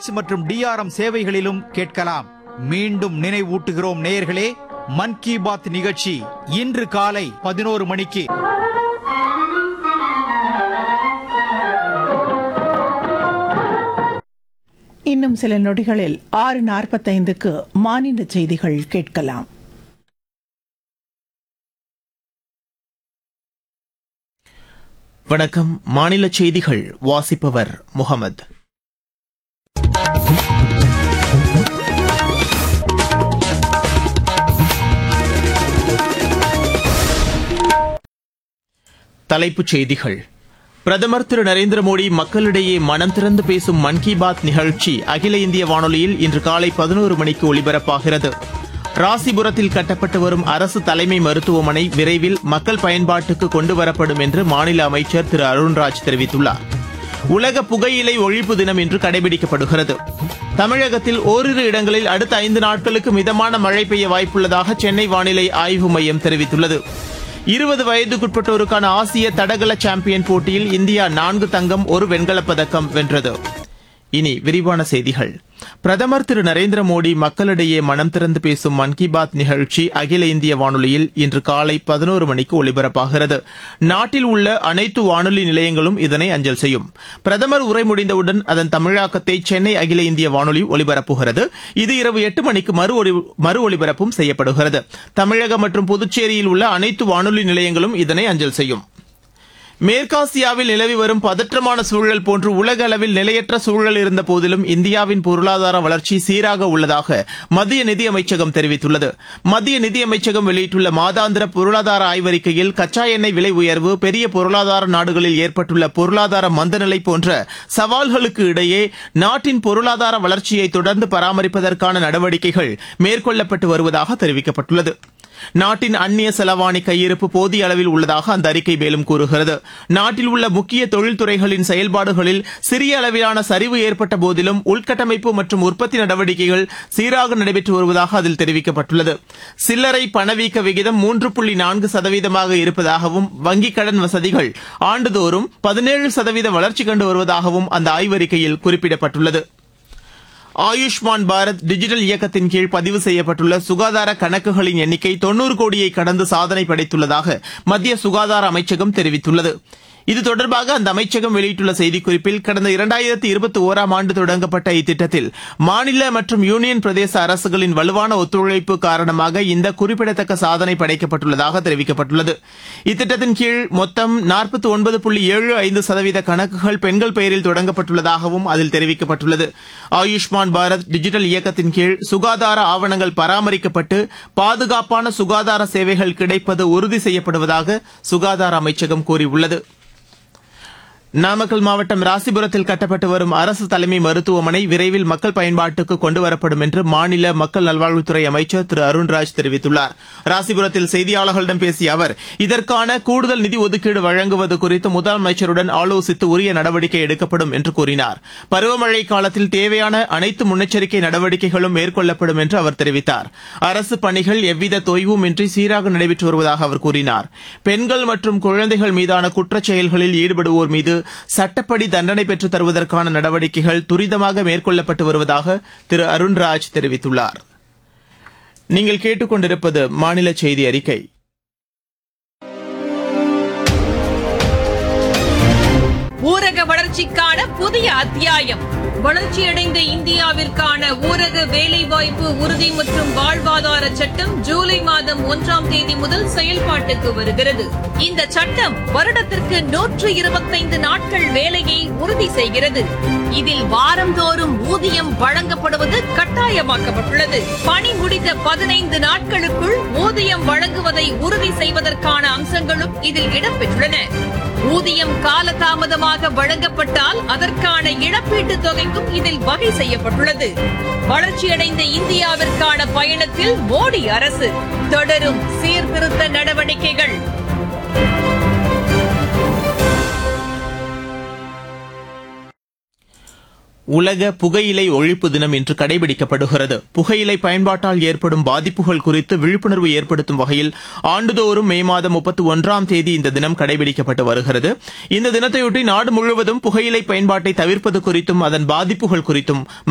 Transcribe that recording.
DTH மற்றும் DRM சேவைகளிலும் கேட்கலாம் மீண்டும் நினைவூட்டுகிறோம் நேயர்களே மன் கி பாத் நிகழ்ச்சி இன்று காலை பதினோரு மணிக்கு இன்னும் சில நொடிகளில் ஆறு நாற்பத்தைந்துக்கு மாநில செய்திகள் கேட்கலாம் வணக்கம் மாநில செய்திகள் வாசிப்பவர் முகமது தலைப்புச் செய்திகள் பிரதமர் திரு நரேந்திர மோடி மக்களிடையே மனம் திறந்து பேசும் மன் கி பாத் நிகழ்ச்சி அகில இந்திய வானொலியில் இன்று காலை பதினோரு மணிக்கு ஒலிபரப்பாகிறது ராசிபுரத்தில் கட்டப்பட்டு வரும் அரசு தலைமை மருத்துவமனை விரைவில் மக்கள் பயன்பாட்டுக்கு கொண்டு வரப்படும் என்று மாநில அமைச்சர் திரு அருண்ராஜ் தெரிவித்துள்ளார் உலக புகையிலை ஒழிப்பு தினம் இன்று கடைபிடிக்கப்படுகிறது தமிழகத்தில் ஓரிரு இடங்களில் அடுத்த ஐந்து நாட்களுக்கு மிதமான மழை பெய்ய வாய்ப்புள்ளதாக சென்னை வானிலை ஆய்வு மையம் தெரிவித்துள்ளது இருபது வயதுக்குட்பட்டோருக்கான ஆசிய தடகள சாம்பியன் போட்டியில் இந்தியா நான்கு தங்கம் ஒரு வெண்கலப் பதக்கம் வென்றது இனி விரிவான செய்திகள் பிரதமர் திரு நரேந்திர மோடி மக்களிடையே மனம் திறந்து பேசும் மன் கி பாத் நிகழ்ச்சி அகில இந்திய வானொலியில் இன்று காலை பதினோரு மணிக்கு ஒலிபரப்பாகிறது நாட்டில் உள்ள அனைத்து வானொலி நிலையங்களும் இதனை அஞ்சல் செய்யும் பிரதமர் உரை முடிந்தவுடன் அதன் தமிழாக்கத்தை சென்னை அகில இந்திய வானொலி ஒலிபரப்புகிறது இது இரவு எட்டு மணிக்கு மறு ஒலி மறு ஒலிபரப்பும் செய்யப்படுகிறது தமிழகம் மற்றும் புதுச்சேரியில் உள்ள அனைத்து வானொலி நிலையங்களும் இதனை அஞ்சல் செய்யும் மேற்காசியாவில் நிலவி வரும் பதற்றமான சூழல் போன்று உலக அளவில் நிலையற்ற சூழல் இருந்த போதிலும் இந்தியாவின் பொருளாதார வளர்ச்சி சீராக உள்ளதாக மத்திய நிதியமைச்சகம் தெரிவித்துள்ளது மத்திய நிதியமைச்சகம் வெளியிட்டுள்ள மாதாந்திர பொருளாதார ஆய்வறிக்கையில் கச்சா எண்ணெய் விலை உயர்வு பெரிய பொருளாதார நாடுகளில் ஏற்பட்டுள்ள பொருளாதார மந்தநிலை போன்ற சவால்களுக்கு இடையே நாட்டின் பொருளாதார வளர்ச்சியை தொடர்ந்து பராமரிப்பதற்கான நடவடிக்கைகள் மேற்கொள்ளப்பட்டு வருவதாக தெரிவிக்கப்பட்டுள்ளது நாட்டின் அந்நிய செலவாணி கையிருப்பு போதிய அளவில் உள்ளதாக அந்த அறிக்கை மேலும் கூறுகிறது நாட்டில் உள்ள முக்கிய தொழில்துறைகளின் செயல்பாடுகளில் சிறிய அளவிலான சரிவு ஏற்பட்ட போதிலும் உள்கட்டமைப்பு மற்றும் உற்பத்தி நடவடிக்கைகள் சீராக நடைபெற்று வருவதாக அதில் தெரிவிக்கப்பட்டுள்ளது சில்லறை பணவீக்க விகிதம் மூன்று புள்ளி நான்கு சதவீதமாக இருப்பதாகவும் வங்கிக் கடன் வசதிகள் ஆண்டுதோறும் பதினேழு சதவீத வளர்ச்சி கண்டு வருவதாகவும் அந்த ஆய்வறிக்கையில் குறிப்பிடப்பட்டுள்ளது ஆயுஷ்மான் பாரத் டிஜிட்டல் இயக்கத்தின் கீழ் பதிவு செய்யப்பட்டுள்ள சுகாதார கணக்குகளின் எண்ணிக்கை தொன்னூறு கோடியை கடந்து சாதனை படைத்துள்ளதாக மத்திய சுகாதார அமைச்சகம் தெரிவித்துள்ளது இது தொடர்பாக அந்த அமைச்சகம் வெளியிட்டுள்ள செய்திக்குறிப்பில் கடந்த இரண்டாயிரத்தி இருபத்தி ஓராம் ஆண்டு தொடங்கப்பட்ட இத்திட்டத்தில் மாநில மற்றும் யூனியன் பிரதேச அரசுகளின் வலுவான ஒத்துழைப்பு காரணமாக இந்த குறிப்பிடத்தக்க சாதனை படைக்கப்பட்டுள்ளதாக தெரிவிக்கப்பட்டுள்ளது இத்திட்டத்தின் கீழ் மொத்தம் நாற்பத்தி ஒன்பது புள்ளி ஏழு ஐந்து சதவீத கணக்குகள் பெண்கள் பெயரில் தொடங்கப்பட்டுள்ளதாகவும் அதில் தெரிவிக்கப்பட்டுள்ளது ஆயுஷ்மான் பாரத் டிஜிட்டல் இயக்கத்தின் கீழ் சுகாதார ஆவணங்கள் பராமரிக்கப்பட்டு பாதுகாப்பான சுகாதார சேவைகள் கிடைப்பது உறுதி செய்யப்படுவதாக சுகாதார அமைச்சகம் கூறியுள்ளது நாமக்கல் மாவட்டம் ராசிபுரத்தில் கட்டப்பட்டு வரும் அரசு தலைமை மருத்துவமனை விரைவில் மக்கள் பயன்பாட்டுக்கு கொண்டுவரப்படும் என்று மாநில மக்கள் நல்வாழ்வுத்துறை அமைச்சர் திரு அருண்ராஜ் தெரிவித்துள்ளார் ராசிபுரத்தில் செய்தியாளர்களிடம் பேசிய அவர் இதற்கான கூடுதல் நிதி ஒதுக்கீடு வழங்குவது குறித்து முதலமைச்சருடன் ஆலோசித்து உரிய நடவடிக்கை எடுக்கப்படும் என்று கூறினார் பருவமழை காலத்தில் தேவையான அனைத்து முன்னெச்சரிக்கை நடவடிக்கைகளும் மேற்கொள்ளப்படும் என்று அவர் தெரிவித்தார் அரசு பணிகள் எவ்வித தொய்வுமின்றி சீராக நடைபெற்று வருவதாக அவர் கூறினார் பெண்கள் மற்றும் குழந்தைகள் மீதான குற்றச் செயல்களில் ஈடுபடுவோர் மீது சட்டப்படி தண்டனை பெற்றுத் தருவதற்கான நடவடிக்கைகள் துரிதமாக மேற்கொள்ளப்பட்டு வருவதாக திரு அருண்ராஜ் தெரிவித்துள்ளார் நீங்கள் கேட்டுக்கொண்டிருப்பது மாநில செய்தி அறிக்கை ஊரக வளர்ச்சிக்கான புதிய அத்தியாயம் வளர்ச்சியடைந்த இந்தியாவிற்கான ஊரக வேலைவாய்ப்பு உறுதி மற்றும் வாழ்வாதார சட்டம் ஜூலை மாதம் ஒன்றாம் தேதி முதல் செயல்பாட்டுக்கு வருகிறது இந்த சட்டம் வருடத்திற்கு நூற்று இருபத்தைந்து நாட்கள் வேலையை உறுதி செய்கிறது இதில் வாரந்தோறும் ஊதியம் வழங்கப்படுவது கட்டாயமாக்கப்பட்டுள்ளது பணி முடிந்த பதினைந்து நாட்களுக்குள் ஊதியம் வழங்குவதை உறுதி செய்வதற்கான அம்சங்களும் இதில் இடம்பெற்றுள்ளன ஊதியம் காலதாமதமாக வழங்கப்பட்டால் அதற்கான இழப்பீட்டுத் தொகைக்கும் இதில் வகை செய்யப்பட்டுள்ளது வளர்ச்சியடைந்த இந்தியாவிற்கான பயணத்தில் மோடி அரசு தொடரும் சீர்திருத்த நடவடிக்கைகள் உலக புகையிலை ஒழிப்பு தினம் இன்று கடைபிடிக்கப்படுகிறது புகையிலை பயன்பாட்டால் ஏற்படும் பாதிப்புகள் குறித்து விழிப்புணர்வு ஏற்படுத்தும் வகையில் ஆண்டுதோறும் மே மாதம் முப்பத்தி ஒன்றாம் தேதி இந்த தினம் கடைபிடிக்கப்பட்டு வருகிறது இந்த தினத்தையொட்டி நாடு முழுவதும் புகையிலை பயன்பாட்டை தவிர்ப்பது குறித்தும் அதன் பாதிப்புகள் குறித்தும்